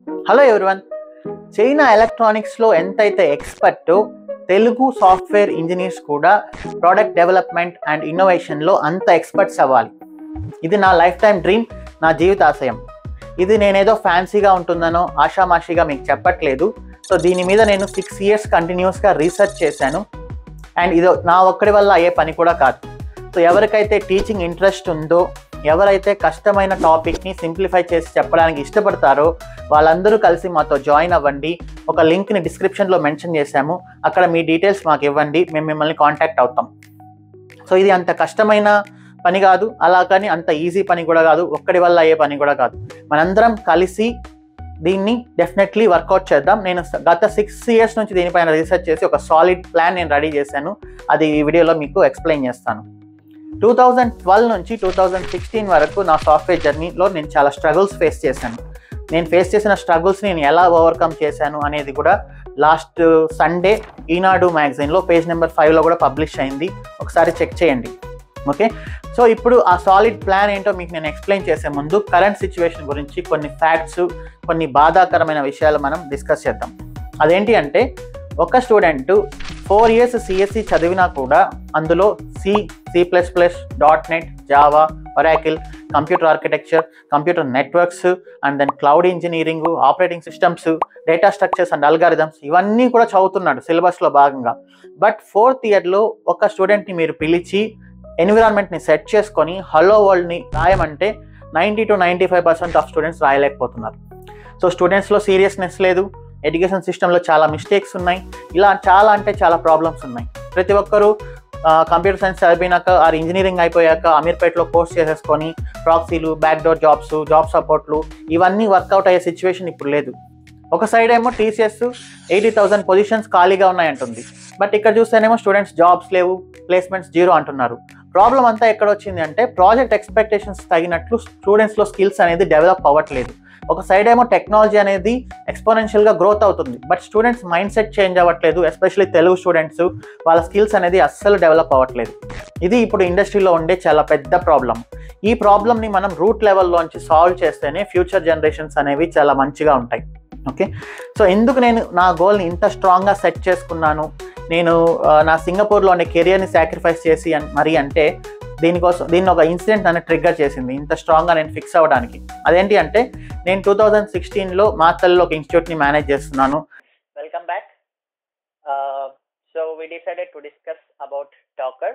hello everyone China ఎలక్ట్రానిక్స్లో ఎంతైతే expert Telugu software engineers కూడా ప్రోడక్ట్ డెవలప్మెంట్ అండ్ ఇన్నోవేషన్లో అంత ఎక్స్పర్ట్స్ అవ్వాలి ఇది నా లైఫ్ టైం డ్రీమ్ నా జీవిత ఆశయం ఇది నేనేదో ఫ్యాన్సీగా ఉంటుందనో ఆషామాషిగా మీకు చెప్పట్లేదు సో దీని మీద నేను సిక్స్ ఇయర్స్ కంటిన్యూస్గా రీసెర్చ్ చేశాను అండ్ ఇది నా ఒక్కడి వల్ల అయ్యే పని కూడా కాదు సో ఎవరికైతే టీచింగ్ ఇంట్రెస్ట్ ఉందో ఎవరైతే కష్టమైన టాపిక్ని సింప్లిఫై చేసి చెప్పడానికి ఇష్టపడతారో వాళ్ళందరూ కలిసి మాతో జాయిన్ అవ్వండి ఒక లింక్ని డిస్క్రిప్షన్లో మెన్షన్ చేశాము అక్కడ మీ డీటెయిల్స్ మాకు ఇవ్వండి మేము మిమ్మల్ని కాంటాక్ట్ అవుతాం సో ఇది అంత కష్టమైన పని కాదు అలా కానీ అంత ఈజీ పని కూడా కాదు ఒక్కడి వల్ల అయ్యే పని కూడా కాదు మనందరం కలిసి దీన్ని డెఫినెట్లీ వర్కౌట్ చేద్దాం నేను స- గత సిక్స్ ఇయర్స్ నుంచి దీనిపైన రీసెర్చ్ చేసి ఒక సాలిడ్ ప్లాన్ నేను రెడీ చేశాను అది ఈ వీడియోలో మీకు ఎక్స్ప్లెయిన్ చేస్తాను టూ థౌజండ్ ట్వెల్వ్ నుంచి టూ థౌజండ్ సిక్స్టీన్ వరకు నా సాఫ్ట్వేర్ జర్నీలో నేను చాలా స్ట్రగుల్స్ ఫేస్ చేశాను నేను ఫేస్ చేసిన స్ట్రగుల్స్ని నేను ఎలా ఓవర్కమ్ చేశాను అనేది కూడా లాస్ట్ సండే ఈనాడు మ్యాగజైన్లో పేజ్ నెంబర్ ఫైవ్లో కూడా పబ్లిష్ అయింది ఒకసారి చెక్ చేయండి ఓకే సో ఇప్పుడు ఆ సాలిడ్ ప్లాన్ ఏంటో మీకు నేను ఎక్స్ప్లెయిన్ చేసే ముందు కరెంట్ సిచ్యువేషన్ గురించి కొన్ని ఫ్యాక్ట్స్ కొన్ని బాధాకరమైన విషయాలు మనం డిస్కస్ చేద్దాం అదేంటి అంటే ఒక స్టూడెంట్ ఫోర్ ఇయర్స్ సిఎస్సి చదివినా కూడా అందులో C C plus plus dot net Java Oracle computer architecture computer networks and then cloud engineering operating systems data structures and algorithms ఇవన్నీ కూడా చదువుతున్నాడు సిలబస్లో భాగంగా బట్ ఫోర్త్ ఇయర్లో ఒక స్టూడెంట్ని మీరు పిలిచి ఎన్విరాన్మెంట్ని సెట్ చేసుకొని హలో వరల్డ్ని రాయమంటే ninety two ninety five percent of students రాయలేకపోతున్నారు సో స్టూడెంట్స్లో సీరియస్నెస్ లేదు ఎడ్యుకేషన్ సిస్టంలో చాలా మిస్టేక్స్ ఉన్నాయి ఇలా చాలా అంటే చాలా ప్రాబ్లమ్స్ ఉన్నాయి ప్రతి ఒక్కరూ కంప్యూటర్ సైన్స్ చదివినాక ఆ ఇంజనీరింగ్ అయిపోయాక అమీర్పేటలో కోర్స్ చేసేసుకొని ప్రాక్సీలు బ్యాక్డోర్ జాబ్స్ జాబ్ సపోర్ట్లు ఇవన్నీ వర్కౌట్ అయ్యే సిచ్యువేషన్ ఇప్పుడు లేదు ఒక సైడ్ ఏమో టీసీఎస్ ఎయిటీ థౌసండ్ పొజిషన్స్ ఖాళీగా ఉన్నాయంటుంది బట్ ఇక్కడ చూస్తేనేమో స్టూడెంట్స్ జాబ్స్ లేవు ప్లేస్మెంట్స్ జీరో అంటున్నారు ప్రాబ్లం అంతా ఎక్కడ వచ్చింది అంటే ప్రాజెక్ట్ ఎక్స్పెక్టేషన్స్ తగినట్లు స్టూడెంట్స్లో స్కిల్స్ అనేది డెవలప్ అవ్వట్లేదు ఒక సైడ్ ఏమో టెక్నాలజీ అనేది ఎక్స్పోనెన్షియల్గా గ్రోత్ అవుతుంది but students mind set change అవ్వట్లేదు ఎస్పెషల్లీ తెలుగు స్టూడెంట్స్ వాళ్ళ స్కిల్స్ అనేది అస్సలు డెవలప్ అవ్వట్లేదు ఇది ఇప్పుడు ఇండస్ట్రీలో ఉండే చాలా పెద్ద ప్రాబ్లం ఈ ప్రాబ్లమ్ని మనం రూట్ లెవెల్లోంచి సాల్వ్ చేస్తేనే ఫ్యూచర్ జనరేషన్స్ అనేవి చాలా మంచిగా ఉంటాయి ఓకే సో ఎందుకు నేను నా గోల్ని ఇంత స్ట్రాంగ్గా సెట్ చేసుకున్నాను నేను ఆ, నా సింగపూర్లో ఉండే కెరియర్ని సాక్రిఫైస్ చేసి అన్- మరి అంటే దీనికోసం దీన్ని ఒక ఇన్సిడెంట్ అనేది ట్రిగ్గర్ చేసింది ఇంత స్ట్రాంగ్గా నేను ఫిక్స్ అవ్వడానికి అదేంటి అంటే నేను టూ థౌజండ్ సిక్స్టీన్లో మాతల్లో ఒక ఇన్స్టిట్యూట్ని మేనేజ్ చేస్తున్నాను welcome back so we decided to discuss about talker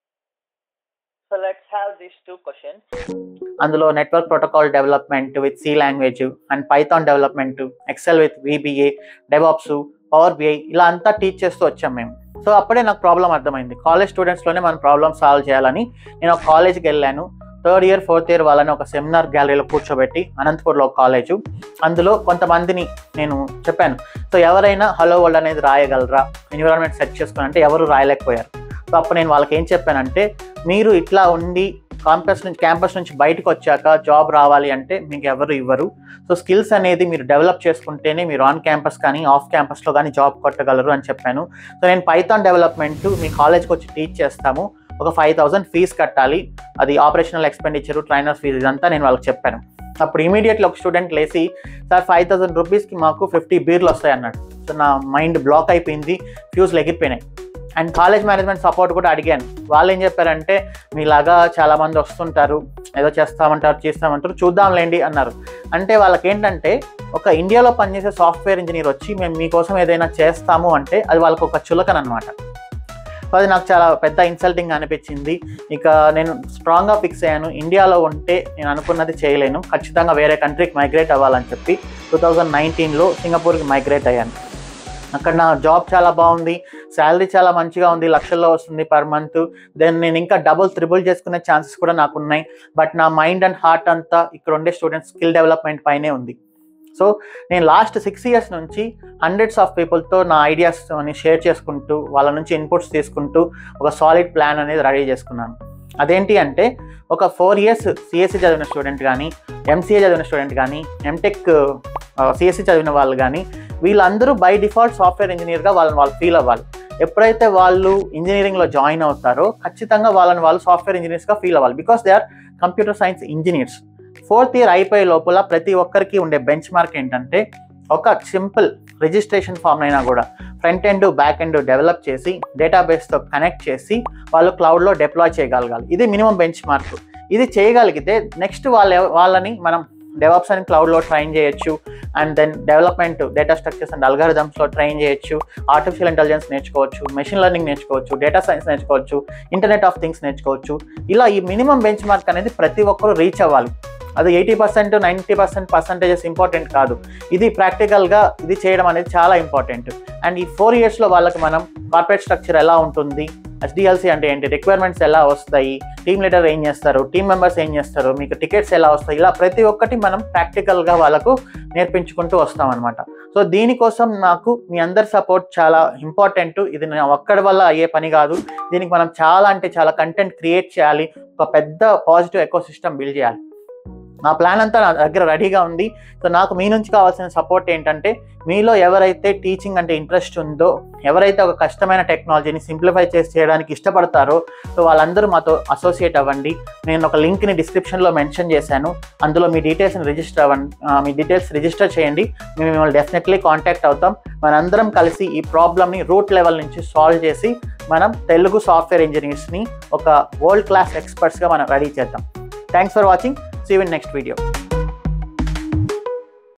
so let's have these two questions అందులో network protocol development with C language and Python development Excel with V B A devops power B I ఇలా అంతా teach చేస్తూ వచ్చాం మేము so అప్పుడే నాకు problem అర్థమైంది college స్టూడెంట్స్లోనే మనం ప్రాబ్లమ్ సాల్వ్ చేయాలని నేను ఒక కాలేజ్కి వెళ్ళాను థర్డ్ ఇయర్ ఫోర్త్ ఇయర్ వాళ్ళని ఒక సెమినార్ గ్యాలరీలో కూర్చోబెట్టి అనంతపూర్లో ఒక కాలేజు అందులో కొంతమందిని నేను చెప్పాను సో ఎవరైనా హలో వరల్డ్ అనేది రాయగలరా ఎన్విరాన్మెంట్ సెట్ చేసుకుని అంటే ఎవరు రాయలేకపోయారు సో అప్పుడు నేను వాళ్ళకి ఏం చెప్పానంటే మీరు ఇట్లా ఉండి క్యాంపస్ నుంచి క్యాంపస్ నుంచి బయటకు వచ్చాక జాబ్ రావాలి అంటే మీకు ఎవరు ఇవ్వరు సో స్కిల్స్ అనేది మీరు డెవలప్ చేసుకుంటేనే మీరు ఆన్ క్యాంపస్ కానీ ఆఫ్ క్యాంపస్లో కానీ జాబ్ కొట్టగలరు అని చెప్పాను సో నేను పైథాన్ డెవలప్మెంట్ మీ కాలేజ్కి వచ్చి టీచ్ చేస్తాము ఒక ఫైవ్ థౌసండ్ ఫీజు కట్టాలి అది ఆపరేషనల్ ఎక్స్పెండిచర్ ట్రైనర్ ఫీజు ఇదంతా నేను వాళ్ళకి చెప్పాను అప్పుడు ఇమీడియట్లీ ఒక స్టూడెంట్ లేచి సార్ ఫైవ్ థౌసండ్ రూపీస్కి మాకు ఫిఫ్టీ బీర్లు వస్తాయి అన్నాడు సో నా మైండ్ బ్లాక్ అయిపోయింది ఫ్యూజ్లు ఎగిరిపోయినాయి అండ్ కాలేజ్ మేనేజ్మెంట్ సపోర్ట్ కూడా అడిగాను వాళ్ళు ఏం చెప్పారంటే మీలాగా చాలా మంది వస్తుంటారు ఏదో చేస్తామంటారు చేస్తామంటారు చూద్దాంలేండి అన్నారు అంటే వాళ్ళకి ఏంటంటే ఒక ఇండియాలో పనిచేసే సాఫ్ట్వేర్ ఇంజనీర్ వచ్చి మేము మీకోసం ఏదైనా చేస్తాము అంటే అది వాళ్ళకి ఒక చులకన అనమాట సో అది నాకు చాలా పెద్ద ఇన్సల్టింగ్ అనిపించింది ఇక నేను స్ట్రాంగ్గా ఫిక్స్ అయ్యాను ఇండియాలో ఉంటే నేను అనుకున్నది చేయలేను ఖచ్చితంగా వేరే కంట్రీకి మైగ్రేట్ అవ్వాలని చెప్పి టూ థౌజండ్ నైన్టీన్లో సింగపూర్కి మైగ్రేట్ అయ్యాను అక్కడ నా జాబ్ చాలా బాగుంది శాలరీ చాలా మంచిగా ఉంది లక్షల్లో వస్తుంది పర్ మంత్ దెన్ నేను ఇంకా డబుల్ త్రిబుల్ చేసుకునే ఛాన్సెస్ కూడా నాకు ఉన్నాయి బట్ నా మైండ్ అండ్ హార్ట్ అంతా ఇక్కడ ఉండే స్టూడెంట్స్ స్కిల్ డెవలప్మెంట్ పైనే ఉంది సో నేను లాస్ట్ సిక్స్ ఇయర్స్ నుంచి హండ్రెడ్స్ ఆఫ్ పీపుల్తో నా ఐడియాస్ షేర్ చేసుకుంటూ వాళ్ళ నుంచి ఇన్పుట్స్ తీసుకుంటూ ఒక సాలిడ్ ప్లాన్ అనేది రెడీ చేసుకున్నాను అదేంటి అంటే ఒక ఫోర్ ఇయర్స్ సిఎస్సి చదివిన స్టూడెంట్ కానీ ఎంసీఏ చదివిన స్టూడెంట్ కానీ ఎంటెక్ సిఎస్సి చదివిన వాళ్ళు కానీ వీళ్ళందరూ బై డిఫాల్ట్ సాఫ్ట్వేర్ ఇంజనీర్గా వాళ్ళని వాళ్ళు ఫీల్ అవ్వాలి ఎప్పుడైతే వాళ్ళు ఇంజనీరింగ్లో జాయిన్ అవుతారో ఖచ్చితంగా వాళ్ళని వాళ్ళు సాఫ్ట్వేర్ ఇంజనీర్స్గా ఫీల్ అవ్వాలి because they are computer science engineers fourth year అయిపోయే లోపల ప్రతి ఒక్కరికి ఉండే బెంచ్ మార్క్ ఏంటంటే ఒక సింపుల్ రిజిస్ట్రేషన్ ఫామ్ అయినా కూడా front end back end develop చేసి డేటాబేస్తో కనెక్ట్ చేసి వాళ్ళు క్లౌడ్లో డిప్లాయ్ చేయగలగాలి ఇది మినిమం బెంచ్ మార్క్ ఇది చేయగలిగితే నెక్స్ట్ వాళ్ళ వాళ్ళని మనం డెవలప్స్ అని క్లౌడ్లో ట్రైన్ చేయొచ్చు and then development data structures and అల్గారిథమ్స్లో ట్రైన్ చేయొచ్చు ఆర్టిఫిషియల్ ఇంటెలిజెన్స్ నేర్చుకోవచ్చు మెషిన్ లెర్నింగ్ నేర్చుకోవచ్చు డేటా సైన్స్ నేర్చుకోవచ్చు ఇంటర్నెట్ ఆఫ్ థింగ్స్ నేర్చుకోవచ్చు ఇలా ఈ మినిమం బెంచ్ మార్క్ అనేది ప్రతి ఒక్కరూ రీచ్ అవ్వాలి అది eighty percent ninety percent percentages important కాదు ఇది ప్రాక్టికల్గా ఇది చేయడం అనేది చాలా ఇంపార్టెంట్ అండ్ ఈ ఫోర్ ఇయర్స్లో వాళ్ళకి మనం కార్పొరేట్ స్ట్రక్చర్ ఎలా ఉంటుంది ఎస్డిఎల్సి అంటే ఏంటి రిక్వైర్మెంట్స్ ఎలా వస్తాయి టీమ్ లీడర్ ఏం చేస్తారు టీమ్ మెంబర్స్ ఏం చేస్తారు మీకు టికెట్స్ ఎలా వస్తాయి ఇలా ప్రతి ఒక్కటి మనం ప్రాక్టికల్గా వాళ్ళకు నేర్పించుకుంటూ వస్తాం అనమాట సో దీనికోసం నాకు మీ అందరి సపోర్ట్ చాలా ఇంపార్టెంట్ ఇది నా ఒక్కడి వల్ల అయ్యే పని కాదు దీనికి మనం చాలా అంటే చాలా కంటెంట్ క్రియేట్ చేయాలి ఒక పెద్ద పాజిటివ్ ఎకో సిస్టమ్ బిల్డ్ చేయాలి నా ప్లాన్ అంతా నా దగ్గర రెడీగా ఉంది సో నాకు మీ నుంచి కావాల్సిన సపోర్ట్ ఏంటంటే మీలో ఎవరైతే టీచింగ్ అంటే ఇంట్రెస్ట్ ఉందో ఎవరైతే ఒక కష్టమైన టెక్నాలజీని సింప్లిఫై చేసి చేయడానికి ఇష్టపడతారో సో వాళ్ళందరూ మాతో అసోసియేట్ అవ్వండి నేను ఒక లింక్ని డిస్క్రిప్షన్లో మెన్షన్ చేశాను అందులో మీ డీటెయిల్స్ని రిజిస్టర్ అవ్వండి ఆ, మీ డీటెయిల్స్ రిజిస్టర్ చేయండి మేము మిమ్మల్ని డెఫినెట్లీ కాంటాక్ట్ అవుతాం మనందరం కలిసి ఈ ప్రాబ్లమ్ని రూట్ లెవెల్ నుంచి సాల్వ్ చేసి మనం తెలుగు సాఫ్ట్వేర్ ఇంజనీర్స్ని ఒక వరల్డ్ క్లాస్ ఎక్స్పర్ట్స్గా మనం రెడీ చేద్దాం thanks for watching see in next video